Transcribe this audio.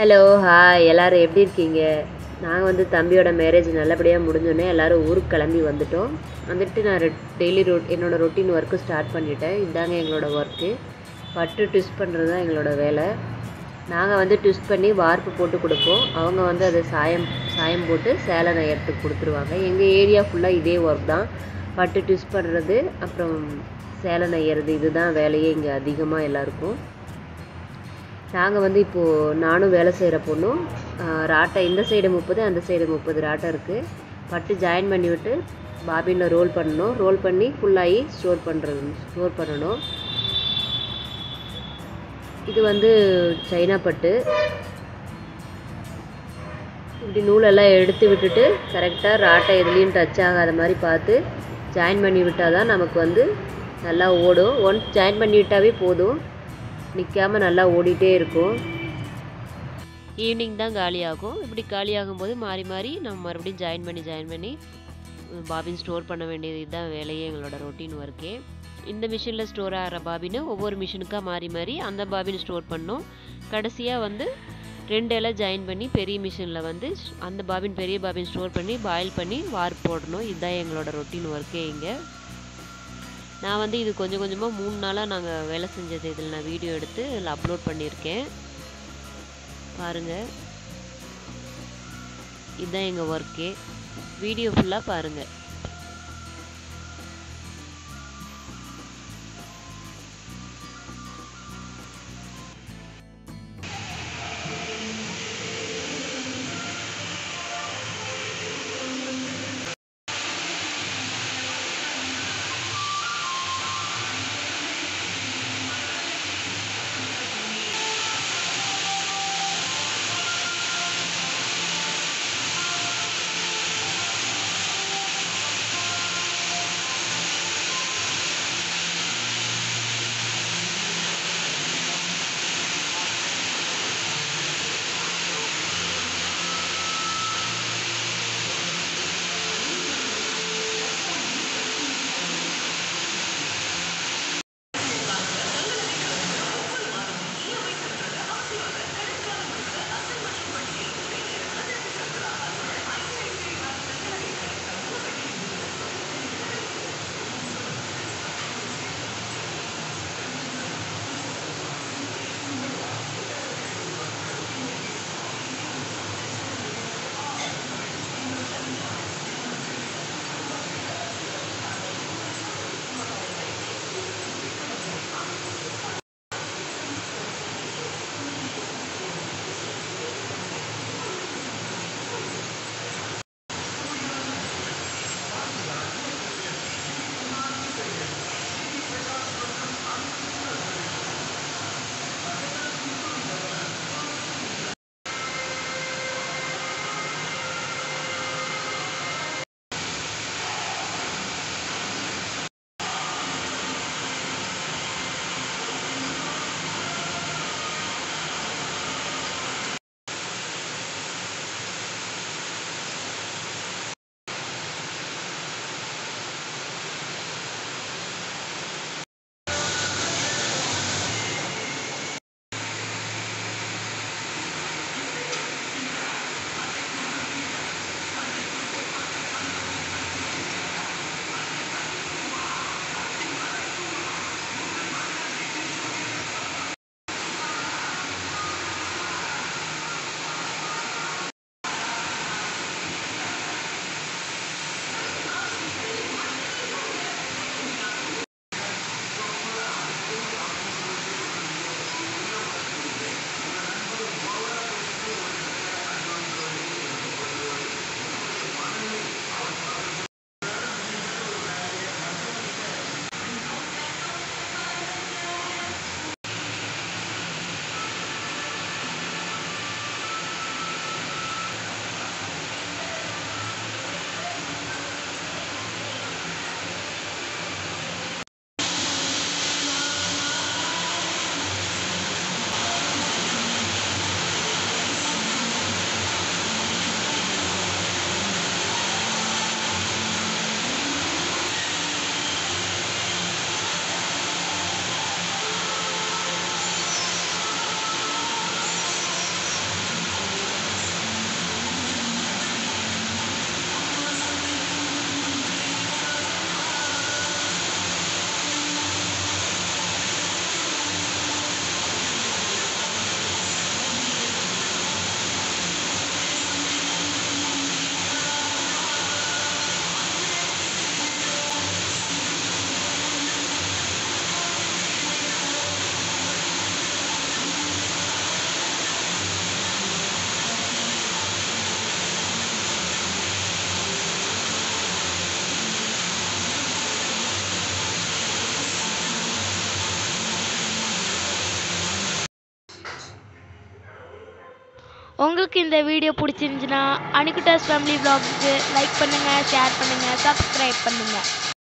hello hi எல்லாரும் எப்படி இருக்கீங்க நாங்கள் வந்து தம்பியோட மேரேஜ் நல்லபடியாக முடிஞ்சோடனே எல்லாரும் ஊருக்கு கிளம்பி வந்துட்டோம் வந்துட்டு நான் டெய்லி ரொ என்னோடய ரொட்டீன் ஒர்க்கு ஸ்டார்ட் பண்ணிட்டேன் இதாங்க எங்களோட ஒர்க்கு பட்டு ட்விஸ்ட் பண்ணுறது தான் எங்களோட வேலை நாங்கள் வந்து ட்விஸ்ட் பண்ணி வார்ப்பு போட்டு கொடுப்போம் அவங்க வந்து அதை சாயம் சாயம் போட்டு சேலை நெய்யறதுக்கு கொடுத்துருவாங்க எங்கள் ஏரியா ஃபுல்லாக இதே ஒர்க் தான் பட்டு ட்விஸ்ட் பண்ணுறது அப்புறம் சேலை நெய்யறது இதுதான் வேலையே இங்கே அதிகமாக எல்லாருக்கும் நாங்கள் வந்து இப்போது நானும் வேலை செய்கிற பொண்ணும் ஆஹ், ராட்டை இந்த சைடு முப்பது அந்த சைடு முப்பது ராட்டை இருக்குது பட்டு ஜாயின் பண்ணி விட்டு பாபினில் ரோல் பண்ணணும் ரோல் பண்ணி ஃபுல்லாகி ஸ்டோர் பண்ணுறது ஸ்டோர் பண்ணணும் இது வந்து சைனா பட்டு இப்படி நூலெல்லாம் எடுத்து விட்டுட்டு கரெக்டாக ராட்டை எதுலேயும் டச் ஆகாத மாதிரி பார்த்து ஜாயின் பண்ணி விட்டால் தான் நமக்கு வந்து நல்லா ஓடும் ஒன்ஸ் ஜாயின் பண்ணி விட்டாவே போதும் நிற்காம நல்லா ஓடிட்டே இருக்கும் ஈவினிங் தான் காலியாகும் இப்படி காலியாகும் போது மாறி மாறி நம்ம மறுபடியும் ஜாயின் பண்ணி ஜாயின் பண்ணி பாபின் ஸ்டோர் பண்ண வேண்டியது இதுதான் வேலையே எங்களோட ரொட்டீன் ஒர்க்கே இந்த மிஷினில் ஸ்டோர் ஆகிற பாபினை ஒவ்வொரு மிஷினுக்காக மாறி மாறி அந்த பாபின் ஸ்டோர் பண்ணோம் கடைசியாக வந்து ரெண்டு இலை ஜாயின் பண்ணி பெரிய மிஷினில் வந்து ஸ்- அந்த பாபின் பெரிய பாபின் ஸ்டோர் பண்ணி பாயில் பண்ணி வார் போடணும் இதுதான் எங்களோட ரொட்டீன் ஒர்க்கே இங்கே நான் வந்து இது கொஞ்சம் கொஞ்சமாக மூணு நாளாக நாங்கள் வேலை செஞ்சது இதில் நான் வீடியோ எடுத்து இதில் அப்லோட் பண்ணியிருக்கேன் பாருங்கள் இதுதான் எங்கள் ஒர்க்கே வீடியோ ஃபுல்லாக பாருங்கள் உங்களுக்கு இந்த வீடியோ பிடிச்சிருந்துச்சுன்னா அனிகுட்டாஸ் ஃபேமிலி vlogக்கு லைக் பண்ணுங்கள் ஷேர் பண்ணுங்கள் சப்ஸ்கிரைப் பண்ணுங்கள்